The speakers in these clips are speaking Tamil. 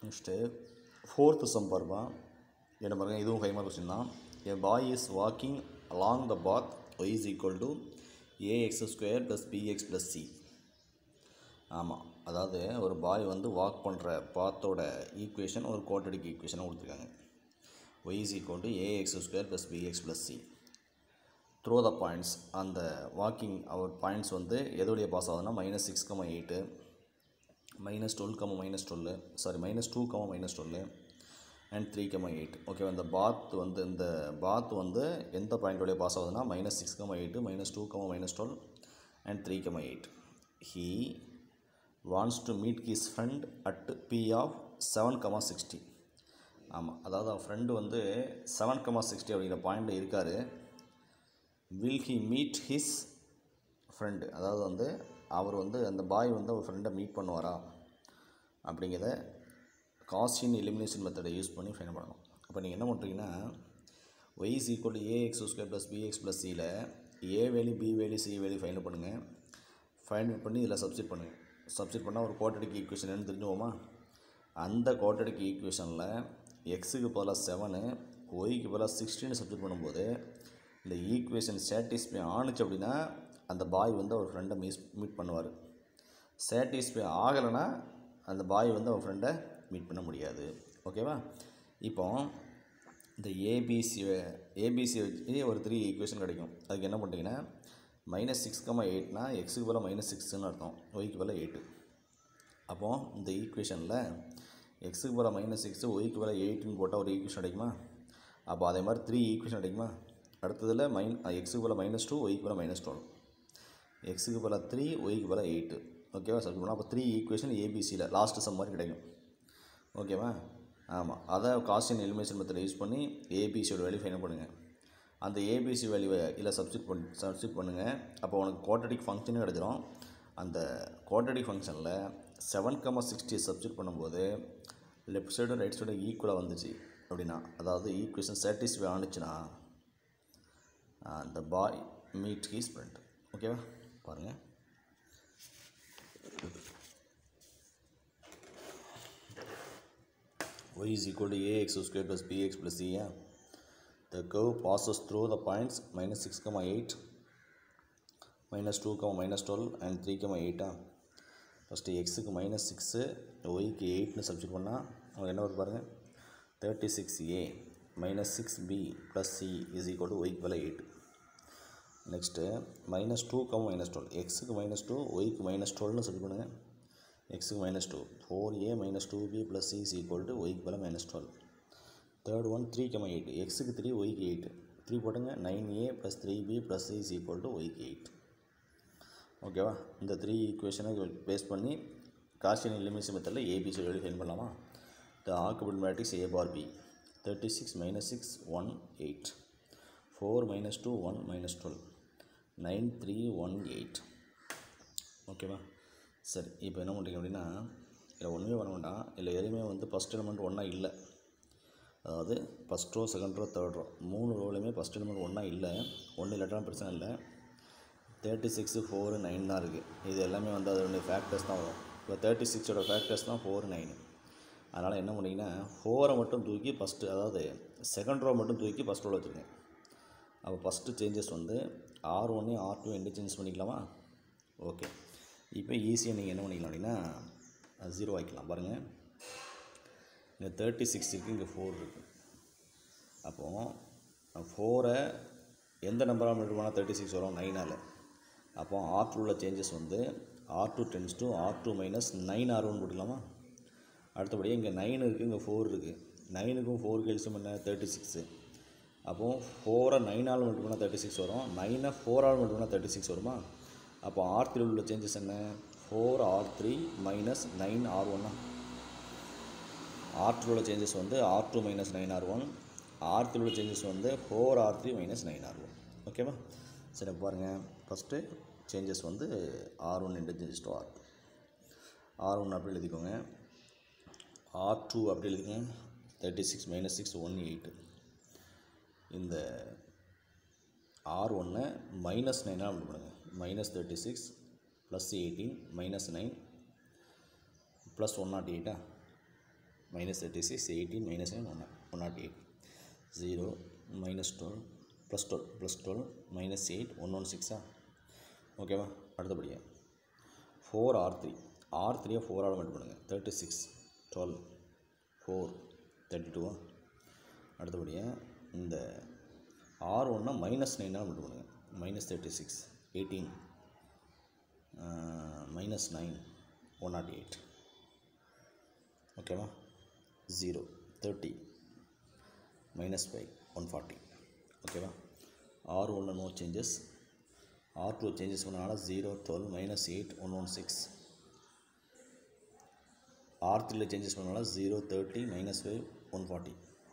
நெக்ஸ்ட்டு ஃபோர்த்து சம் பாருப்பா என்ன பாருங்க இதுவும் ஃபைவ் மார்க் கொஸ்டின் தான் a boy is walking along the path y is equal to a x square plus b x plus c ஆமாம் அதாவது ஒரு பாய் வந்து வாக் பண்ணுற பாத்தோட ஈக்குவேஷன் ஒரு கோட்டடிக்கு ஈக்குவேஷனை கொடுத்துருக்காங்க y is equal to a x square plus b x plus c through the points அந்த வாக்கிங் அவர் பாயிண்ட்ஸ் வந்து எதோடைய பாஸ் ஆகுதுன்னா minus six comma eight minus twelve comma minus twelve sorry minus two comma minus twelve and three comma eight okay இந்த பாத் வந்து இந்த பாத் வந்து எந்த பாயிண்டோடைய பாஸ் ஆகுதுன்னா minus six comma eight minus two comma minus twelve and three comma eight he wants to meet his friend at P of seven comma sixty ஆமாம் அதாவது அவன் ஃப்ரெண்டு வந்து செவன் கமா சிக்ஸ்டி அப்படிங்கிற பாயிண்டில் இருக்கார் will he meet his friend அதாவது வந்து அவர் வந்து அந்த பாய் வந்து அவர் ஃப்ரெண்டை மீட் பண்ணுவாரா அப்படிங்கிறத காஸ்டின் எலிமினேஷன் மெத்தடை யூஸ் பண்ணி ஃபைன் பண்ணணும் அப்போ நீங்கள் என்ன பண்ணுறீங்கன்னா y is equal a x square plus b x plus சியில் ஏ வேலி பி வேலி சி வேலி ஃபைன் பண்ணுங்கள் ஃபைன் பண்ணி இதில் சப்ஸ்டிட் பண்ணுங்கள் சப்ஸ்டிட் பண்ணால் ஒரு கோட்டடிக்கு ஈக்குவேஷன் என்னன்னு தெரிஞ்சுவோமா அந்த கோட்டடிக்கு ஈக்குவேஷனில் எக்ஸுக்கு பதிலாக செவனு ஒய்க்கு பதிலாக சிக்ஸ்டின்னு சப்ஸ்டிட் பண்ணும்போது இந்த ஈக்குவேஷன் சாட்டிஸ்ஃபை ஆணுச்சு அப்படின்னா அந்த பாய் வந்து அவர் ஃப்ரெண்டை மீஸ் மீட் பண்ணுவார் சாட்டிஸ்ஃபை ஆகலைன்னா அந்த பாய் வந்து அவர் ஃப்ரெண்டை மீட் பண்ண முடியாது ஓகேவா இப்போ இந்த ஏபிசி ஏபிசி வச்சு ஒரு த்ரீ ஈக்குவேஷன் கிடைக்கும் அதுக்கு என்ன பண்ணுறீங்கன்னா மைனஸ் சிக்ஸ் கமா எயிட்னா எக்ஸுக்கு பதிலாக மைனஸ் சிக்ஸ்னு அர்த்தம் ஒய்க்கு பதிலாக எயிட்டு அப்போது இந்த ஈக்குவேஷனில் எக்ஸுக்கு பதிலாக மைனஸ் சிக்ஸு ஒய்க்கு பதிலாக எயிட்டுன்னு போட்டால் ஒரு ஈக்குவேஷன் கிடைக்குமா அப்போ அதே மாதிரி த்ரீ ஈக்குவேஷன் கிடைக்குமா அடுத்ததில் மைன் எக்ஸுக்கு பதிலாக மைனஸ் டூ ஒய்க்கு பதிலாக மைனஸ் டுவெல் எக்ஸுக்கு பதிலாக த்ரீ ஒய்க்கு பதிலாக எயிட்டு ஓகேவா சப்ஸ்ட் பண்ணால் அப்போ த்ரீ ஈக்குவேஷன் ஏபிசியில் லாஸ்ட் சம் மாதிரி கிடைக்கும் ஓகேவா ஆமாம் அதை காஸ்டின் எலிமினேஷன் மெத்தட் யூஸ் பண்ணி ஏபிசியோட வேல்யூ ஃபைன் பண்ணுங்கள் அந்த ஏபிசி வேல்யூவை இதில் சப்ஸ்டிட் பண்ணி சப்ஸ்டிட் பண்ணுங்கள் அப்போ உனக்கு குவாட்டடிக் ஃபங்க்ஷனும் கிடச்சிரும் அந்த குவாட்டடிக் ஃபங்க்ஷனில் செவன் கமா சிக்ஸ்டி சப்ஸ்டிட் பண்ணும்போது லெஃப்ட் சைடும் ரைட் சைடும் ஈக்குவலாக வந்துச்சு அப்படின்னா அதாவது ஈக்குவேஷன் சாட்டிஸ்ஃபை ஆனிச்சுன்னா அந்த பாய் மீட் ஹீஸ் ஃப்ரெண்ட் ஓகேவா பாருங்கள் y is equal to ax square plus bx plus c yeah? the curve passes through the points minus 6 comma 8 minus 2 comma minus 12 and 3 comma 8 ஆ ஃபஸ்ட்டு எக்ஸுக்கு மைனஸ் சிக்ஸு ஒய்க்கு எயிட்னு சப்ஜெக்ட் பண்ணால் அவங்க என்ன வருது பாருங்கள் thirty six a minus six b plus c is equal to ஒய்க்கு மேலே eight next minus two comma minus twelve எக்ஸுக்கு மைனஸ் டூ ஒய்க்கு மைனஸ் டுவெல்னு சொல்லி பண்ணுங்கள் எக்ஸுக்கு minus two four a minus two b plus c is equal to ஒய்க்கு மேலே minus twelve third one three comma eight எக்ஸுக்கு த்ரீ ஒய்க்கு எயிட் த்ரீ போட்டுங்க nine a plus three b plus c is equal to ஒய்க்கு எயிட் ஓகேவா இந்த த்ரீ ஈக்குவேஷனை பேஸ் பண்ணி காஸ்டின் எலிமினேஷன் மெத்தடில் ஏபிசி வெளியே ஃபைன் பண்ணலாமா த ஆக்குபிள் matrix a bar b thirty six minus six one eight four minus two one minus twelve nine three one eight ஓகேவா சரி இப்போ என்ன பண்ணுறீங்க அப்படின்னா இதில் ஒன்றுமே பண்ண வேண்டாம் இல்லை எதுவுமே வந்து ஃபஸ்ட் எலிமெண்ட் ஒன்றா இல்லை அதாவது first row second row third row மூணு ரோலையுமே ஃபஸ்ட் எலிமெண்ட் ஒன்றா இல்லை ஒன்று இல்லாட்டாலும் பிரச்சனை இல்லை தேர்ட்டி சிக்ஸு ஃபோரு நைன் தான் இருக்குது இது எல்லாமே வந்து அதோடைய ஃபேக்டர்ஸ் தான் வரும் இப்போ தேர்ட்டி சிக்ஸோட ஃபேக்டர்ஸ் தான் ஃபோர் நைனு அதனால் என்ன பண்ணிங்கன்னா ஃபோரை மட்டும் தூக்கி ஃபஸ்ட்டு அதாவது செகண்ட் ரோ மட்டும் தூக்கி ஃபஸ்ட் ரோவில் வச்சுருங்க அப்போ ஃபஸ்ட்டு சேஞ்சஸ் வந்து ஆர் ஒன்னையும் ஆர் டூ எந்த சேஞ்சஸ் பண்ணிக்கலாமா ஓகே இப்போ ஈஸியாக நீங்கள் என்ன பண்ணிக்கலாம் அப்படின்னா ஜீரோ ஆக்கிக்கலாம் பாருங்கள் இங்கே தேர்ட்டி சிக்ஸ் இருக்குது இங்கே ஃபோர் இருக்குது அப்போது ஃபோரை எந்த நம்பராக மெட்ரு பண்ணால் தேர்ட்டி சிக்ஸ் வரும் நைனால் அப்போ ஆர் டூவில் சேஞ்சஸ் வந்து R two tends to R two minus nine R one போட்டுக்கலாமா அடுத்தபடியாக இங்கே நைன் இருக்குது இங்கே ஃபோர் இருக்குது நைனுக்கும் ஃபோருக்கு எல்சியம் என்ன தேர்ட்டி சிக்ஸு அப்போது ஃபோரை நைனால் மட்டும் பண்ணால் தேர்ட்டி சிக்ஸ் வரும் நைனை ஃபோரால் மட்டும் பண்ணால் தேர்ட்டி சிக்ஸ் வருமா அப்போ ஆர் த்ரீ உள்ள சேஞ்சஸ் என்ன four R three minus nine R ஒன்னா ஆர் டூவில் சேஞ்சஸ் வந்து R two minus nine R one R three உள்ள சேஞ்சஸ் வந்து four R three minus nine R one ஓகேவா சரி பாருங்கள் ஃபஸ்ட்டு சேஞ்சஸ் வந்து R one into changes to R R one அப்படி எழுதிக்கோங்க ஆர் டூ அப்படி எழுதிக்கோங்க thirty six minus six one eight இந்த ஆர் ஒன்று மைனஸ் நைனாக அப்படி பண்ணுங்க minus thirty six plus eighteen minus nine plus one not எயிட்டா minus thirty six eighteen minus nine one one not eight zero minus twelve plus twelve plus twelve minus eight one one சிக்ஸா ஓகேவா அடுத்தபடியாக ஃபோர் ஆர் த்ரீ ஆர் த்ரீயை ஃபோரால் மட்டும் பண்ணுங்கள் thirty six twelve four thirty டூவா அடுத்தபடியாக இந்த ஆர் ஒன்னா மைனஸ் நைனால் மட்டும் பண்ணுங்கள் minus thirty six eighteen minus nine one not eight ஓகேவா zero thirty minus five one forty ஓகேவா ஆர் ஒன்றில் no changes R two changes பண்ணனால zero twelve minus eight one one six R த்ரீல சேஞ்சஸ் பண்ணனால zero thirty minus five one forty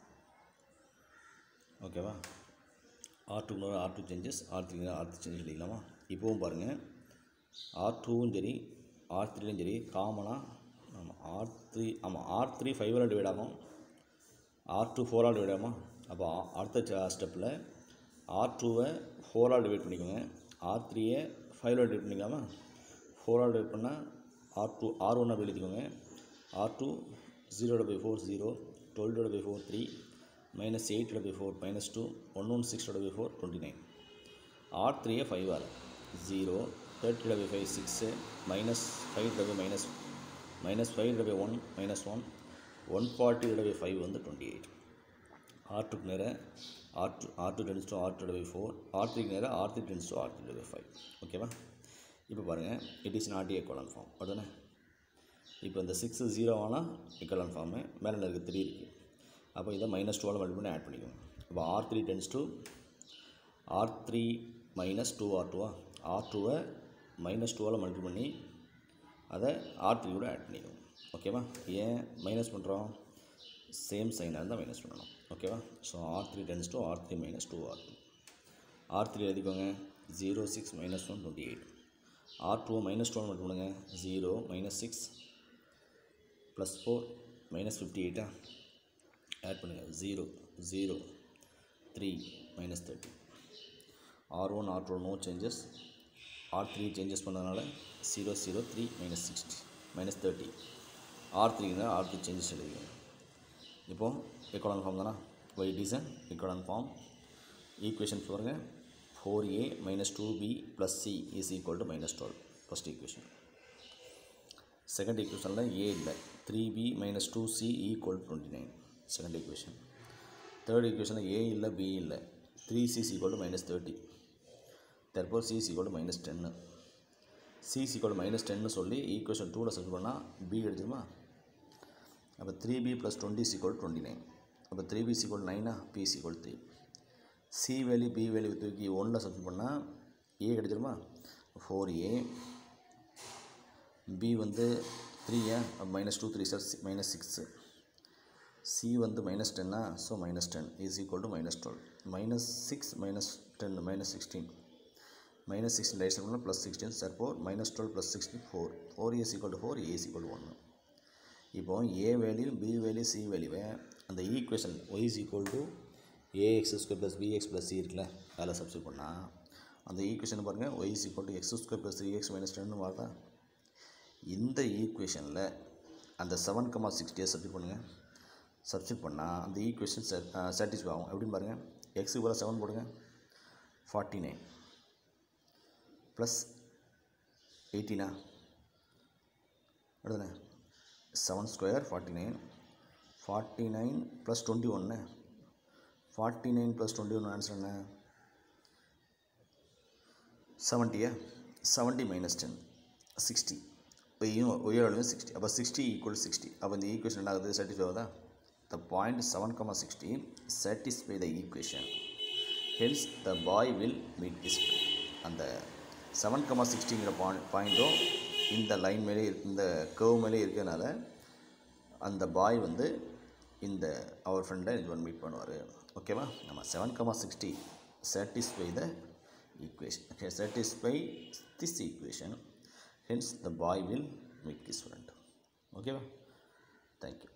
ஓகேவா R two R two changes R three R three changes எழுதிக்கலாமா இப்போவும் பாருங்கள் ஆர் டூவும் சரி ஆர் த்ரீலையும் சரி காமனாக ஆமாம் ஆர் த்ரீ ஆமாம் ஆர் த்ரீ ஃபைவரால் டிவைட் ஆகும் ஆர் டூ ஃபோரால் டிவைட் ஆகுமா அப்போ ஆ- அடுத்த ஸ்டெப்பில் ஆர் டூவை ஃபோரால் டிவைட் பண்ணிக்கோங்க ஆர் த்ரீயை ஃபைவரால் டிவைட் பண்ணிக்கலாமா ஃபோரால் டிவைட் பண்ணால் ஆர் டூ ஆர் ஒன் அப்படி எழுதிக்கோங்க R two zero by four zero twelve by four three minus eight by four minus two one one six by four twenty nine R த்ரீயை five R zero thirty double five six minus five double minus minus five double one minus one one forty double five வந்து டுவெண்ட்டி எயிட் ஆர் டூக்கு நேராக R two R two tense to R two double four R த்ரீக்கு நேராக R three tends to R three double five ஓகேவா இப்போ பாருங்கள் it is not echelon form அதுதானே இப்போ இந்த சிக்ஸ் ஜீரோ ஆனால் இக்கலன் ஃபார்மு மேலே இருக்க த்ரீ இருக்குது அப்போ இதை மைனஸ் டுவெல் மல்டி பண்ணி ஆட் பண்ணிக்கோங்க இப்போ R three tends to R three minus two R டூவா ஆர் டூவை மைனஸ் டுவெல் மல்டி பண்ணி அதை ஆர் த்ரீ கூட ஆட் பண்ணிக்கோங்க ஓகேவா ஏன் மைனஸ் பண்ணுறோம் சேம் சைனாக இருந்தால் மைனஸ் பண்ணணும் ஓகேவா so R three tends to R three minus two R two R three எழுதிக்கோங்க zero six minus one twenty eight R two minus twelve மட்டும் பண்ணுங்க zero minus six plus four minus fifty எயிட்டா ஆட் பண்ணுங்கள் zero zero three minus thirty R one R two no changes R three changes பண்ணதுனால zero zero three minus sixty minus thirty R த்ரீங்க ஆர் த்ரீ சேஞ்சஸ் எழுதிங்க இப்போது எக்கோடன் ஃபார்ம் தானே ஒய் டிசன் எக்கோடன் ஃபார்ம் ஈக்குவேஷன் பாருங்க four a minus two b plus c is equal to minus twelve first equation second ஈக்குவேஷனில் ஏ இல்லை three b minus two c equal twenty nine second equation third ஈக்குவேஷனில் ஏ இல்லை பி இல்லை three c equal to minus thirty தற்போது சி ஈக்குவல் டு மைனஸ் டென்னு சி ஈக்குவல் மைனஸ் டென்னு சொல்லி ஈக்குவேஷன் டூவில் செட் பண்ணால் பி எடுத்துருமா அப்போ three b plus twenty equal twenty nine அப்போ த்ரீ பி ஈக்குவல் நைனா b equal three c value b value தூக்கி ஒன்றில் செட் பண்ணால் ஏ கிடைச்சிருமா ஃபோர் ஏ பி வந்து த்ரீயா minus two three sir minus six c வந்து மைனஸ் டென்னா so minus ten is equal to minus twelve minus six minus ten minus sixteen minus sixteen right side plus sixteen sir four minus twelve plus sixteen four four a is equal to four a is equal to ஒன்று இப்போ a value b value c வேல்யூவை அந்த equation y is equal to a x square plus b x plus C இருக்குல்ல அதில் சப்ஸ்டியூட் பண்ணால் அந்த ஈக்குவேஷன் பாருங்கள் y is equal to x square plus three x minus டென்னு வாட்டா இந்த ஈக்குவேஷனில் அந்த செவன் கமா சிக்ஸ்டியை சப்ஸ்டியூட் பண்ணுங்கள் சப்ஸ்டியூட் பண்ணால் அந்த ஈக்குவேஷன் சாட்டிஸ்ஃபை ஆகும் எப்படின்னு பாருங்கள் எக்ஸுக்கு பதிலாக செவன் போடுங்க ஃபார்ட்டி நைன் ப்ளஸ் எயிட்டீனா அடுத்தண்ணே seven square forty nine forty nine plus twenty ஒன்று forty nine plus twenty one answer என்ன செவன்ட்டியா செவன்ட்டி மைனஸ் டென் சிக்ஸ்டி ஒய்யும் ஒய்யோடையும் சிக்ஸ்டி அப்போ சிக்ஸ்டி ஈக்குவல் சிக்ஸ்டி அப்போ இந்த ஈக்குவேஷன் என்ன ஆகுது சாட்டிஸ்ஃபை ஆகுதா the point seven comma sixty satisfy the equation hence the boy will meet is அந்த செவன் கமா சிக்ஸ்டிங்கிற பாயிண்ட் பாயிண்ட்டும் இந்த லைன் மேலே இருக்கு- இந்த கர்வ் மேலே இருக்கிறதுனால அந்த பாய் வந்து இந்த அவர் ஃப்ரெண்டை இது ஒன் மீட் பண்ணுவார் ஓகேவா நம்ம seven comma sixty satisfy the equation satisfy this equation hence the boy will meet his friend ஓகேவா தேங்க்யூ